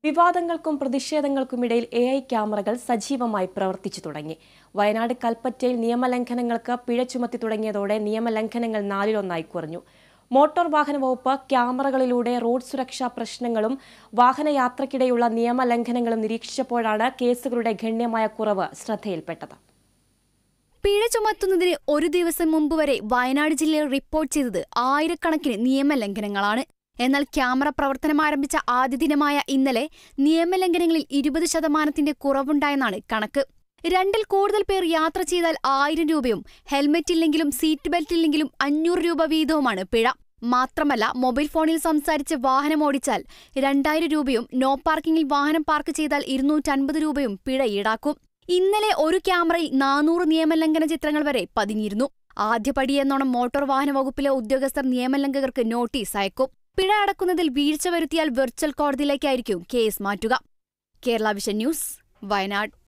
വിവാദങ്ങൾക്കും പ്രതിഷേധങ്ങൾക്കുമിടയിൽ A I ക്യാമറകൾ സജീവമായി പ്രവർത്തിച്ചു തുടങ്ങി വയനാട് കൽപ്പറ്റയിൽ നിയമലംഘനങ്ങൾക്ക് പിഴ ചുമത്തി തുടങ്ങിയതോടെ നിയമലംഘനങ്ങൾ നാലിലൊന്നായി കുറഞ്ഞു മോട്ടോർ വാഹന വകുപ്പ് ക്യാമറകളിലൂടെ റോഡ് സുരക്ഷാ പ്രശ്നങ്ങളും വാഹനയാത്രയ്ക്കിടെയുള്ള നിയമലംഘനങ്ങളും നിരീക്ഷിച്ചപ്പോഴാണ് കേസുകളുടെ ഗണ്യമായ കുറവ് ശ്രദ്ധയിൽപ്പെട്ടത് പിഴ ചുമത്തുന്നതിന് ഒരു ദിവസം മുമ്പ് വരെ വയനാട് ജില്ലയിൽ റിപ്പോർട്ട് ചെയ്തത് ആയിരക്കണക്കിന് നിയമലംഘനങ്ങളാണ് എന്നാൽ ക്യാമറ പ്രവർത്തനം ആരംഭിച്ച ആദ്യ ദിനമായ ഇന്നലെ നിയമലംഘനങ്ങളിൽ ഇരുപത് ശതമാനത്തിന്റെ കുറവുണ്ടായെന്നാണ് കണക്ക് രണ്ടിൽ കൂടുതൽ പേർ യാത്ര ചെയ്താൽ ആയിരം രൂപയും ഹെൽമറ്റ് ഇല്ലെങ്കിലും സീറ്റ് ബെൽറ്റ് ഇല്ലെങ്കിലും അഞ്ഞൂറ് രൂപ വീതവുമാണ് പിഴ മാത്രമല്ല മൊബൈൽ ഫോണിൽ സംസാരിച്ച് വാഹനം ഓടിച്ചാൽ രണ്ടായിരം രൂപയും നോ പാർക്കിംഗിൽ വാഹനം പാർക്ക് ചെയ്താൽ ഇരുന്നൂറ്റൻപത് രൂപയും പിഴ ഈടാക്കും ഇന്നലെ ഒരു ക്യാമറയിൽ നാനൂറ് നിയമലംഘന ചിത്രങ്ങൾ വരെ പതിഞ്ഞിരുന്നു ആദ്യപടിയെന്നോണം മോട്ടോർ വാഹന വകുപ്പിലെ ഉദ്യോഗസ്ഥർ നിയമലംഘകർക്ക് നോട്ടീസ് അയക്കും പിഴ അടക്കുന്നതിൽ വീഴ്ച വരുത്തിയാൽ വെർച്വൽ കോടതിയിലേക്കായിരിക്കും കേസ് മാറ്റുക കേരള വിഷൻ ന്യൂസ് വയനാട്